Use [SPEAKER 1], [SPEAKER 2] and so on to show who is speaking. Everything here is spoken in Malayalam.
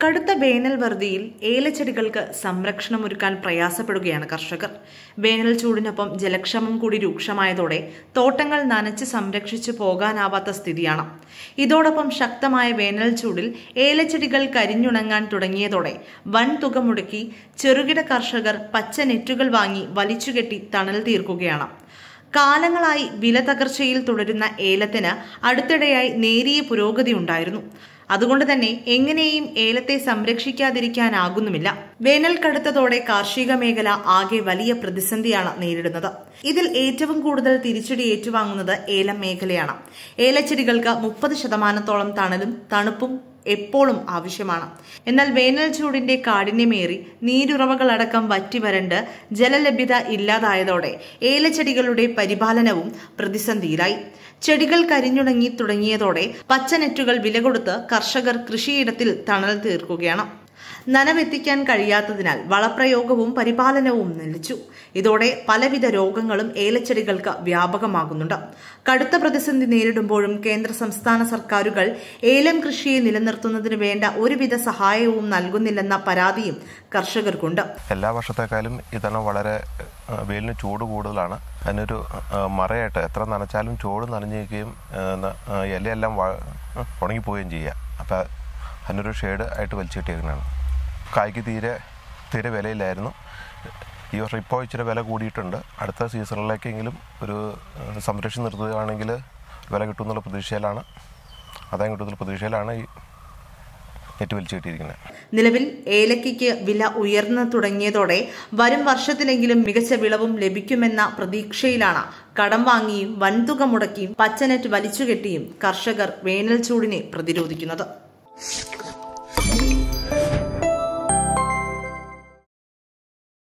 [SPEAKER 1] കടുത്ത വേനൽ വറുതിയിൽ ഏലച്ചെടികൾക്ക് സംരക്ഷണമൊരുക്കാൻ പ്രയാസപ്പെടുകയാണ് കർഷകർ വേനൽ ചൂടിനൊപ്പം ജലക്ഷാമം കൂടി രൂക്ഷമായതോടെ തോട്ടങ്ങൾ നനച്ച് സംരക്ഷിച്ചു പോകാനാവാത്ത സ്ഥിതിയാണ് ഇതോടൊപ്പം ശക്തമായ വേനൽ ചൂടിൽ ഏലച്ചെടികൾ കരിഞ്ഞുണങ്ങാൻ തുടങ്ങിയതോടെ വൻ തുക മുടക്കി ചെറുകിട കർഷകർ പച്ച നെറ്റുകൾ വാങ്ങി വലിച്ചുകെട്ടി തണൽ തീർക്കുകയാണ് കാലങ്ങളായി വില തകർച്ചയിൽ തുടരുന്ന ഏലത്തിന് അടുത്തിടെയായി നേരിയ പുരോഗതി ഉണ്ടായിരുന്നു അതുകൊണ്ട് തന്നെ എങ്ങനെയും ഏലത്തെ സംരക്ഷിക്കാതിരിക്കാനാകുന്നുമില്ല വേനൽ കടുത്തതോടെ കാർഷിക മേഖല ആകെ വലിയ പ്രതിസന്ധിയാണ് നേരിടുന്നത് ഇതിൽ ഏറ്റവും കൂടുതൽ തിരിച്ചടി ഏറ്റുവാങ്ങുന്നത് ഏലം മേഖലയാണ് ഏലച്ചെടികൾക്ക് മുപ്പത് ശതമാനത്തോളം തണലും തണുപ്പും എപ്പോഴും ആവശ്യമാണ് എന്നാൽ വേനൽ ചൂടിന്റെ കാഠിന്യമേറി നീരുറവകളടക്കം വറ്റിവരണ്ട് ജലലഭ്യത ഇല്ലാതായതോടെ ഏലച്ചെടികളുടെ പരിപാലനവും പ്രതിസന്ധിയിലായി ചെടികൾ കരിഞ്ഞുണങ്ങി തുടങ്ങിയതോടെ പച്ചനെറ്റുകൾ വില കൊടുത്ത് കർഷകർ കൃഷിയിടത്തിൽ തണൽ തീർക്കുകയാണ് നനവെത്തിക്കാൻ കഴിയാത്തതിനാൽ വളപ്രയോഗവും പരിപാലനവും നിലച്ചു ഇതോടെ പലവിധ രോഗങ്ങളും ഏലച്ചെടികൾക്ക് വ്യാപകമാകുന്നുണ്ട് കടുത്ത പ്രതിസന്ധി നേരിടുമ്പോഴും കേന്ദ്ര സംസ്ഥാന സർക്കാരുകൾ ഏലം കൃഷിയെ നിലനിർത്തുന്നതിന് വേണ്ട ഒരുവിധ സഹായവും നൽകുന്നില്ലെന്ന പരാതിയും കർഷകർക്കുണ്ട്
[SPEAKER 2] എല്ലാ വർഷത്തേക്കാളും ഇത്തവണ വളരെ ആ, വെയിലിന് ചൂട് കൂടുതലാണ് അതിനൊരു ആ, മറയായിട്ട് എത്ര നനച്ചാലും ചൂട് നനഞ്ഞിരിക്കുകയും ആ, ന- ആ, ഇലയെല്ലാം വ- ഉണങ്ങിപ്പോവുകയും ചെയ്യുക അപ്പോൾ അതിനൊരു ഷെയ്ഡ് ആയിട്ട് വലിച്ചു കിട്ടിയേക്കുന്നതാണ് കായ്ക്ക് തീരെ തീരെ വിലയില്ലായിരുന്നു ഈ വർഷം ഇപ്പോൾ ഇച്ചിരി വില കൂടിയിട്ടുണ്ട് അടുത്ത സീസണിലേക്കെങ്കിലും ഒരു ആ, സംരക്ഷിച്ച് നിർത്തുകയാണെങ്കിൽ വില കിട്ടുമെന്നുള്ള പ്രതീക്ഷയിലാണ് ആദായം കിട്ടുമെന്നുള്ള പ്രതീക്ഷയിലാണ് ഈ നെറ്റ് വലിച്ചു കിട്ടിയിരിക്കുന്നത്
[SPEAKER 1] നിലവിൽ ഏലക്കയ്ക്ക് വില ഉയർന്നു തുടങ്ങിയതോടെ വരും വർഷത്തിലെങ്കിലും മികച്ച വിളവും ലഭിക്കുമെന്ന പ്രതീക്ഷയിലാണ് കടം വാങ്ങിയും വൻതുക മുടക്കിയും പച്ചനെറ്റ് വലിച്ചുകെട്ടിയും കർഷകർ വേനൽ ചൂടിനെ പ്രതിരോധിക്കുന്നത്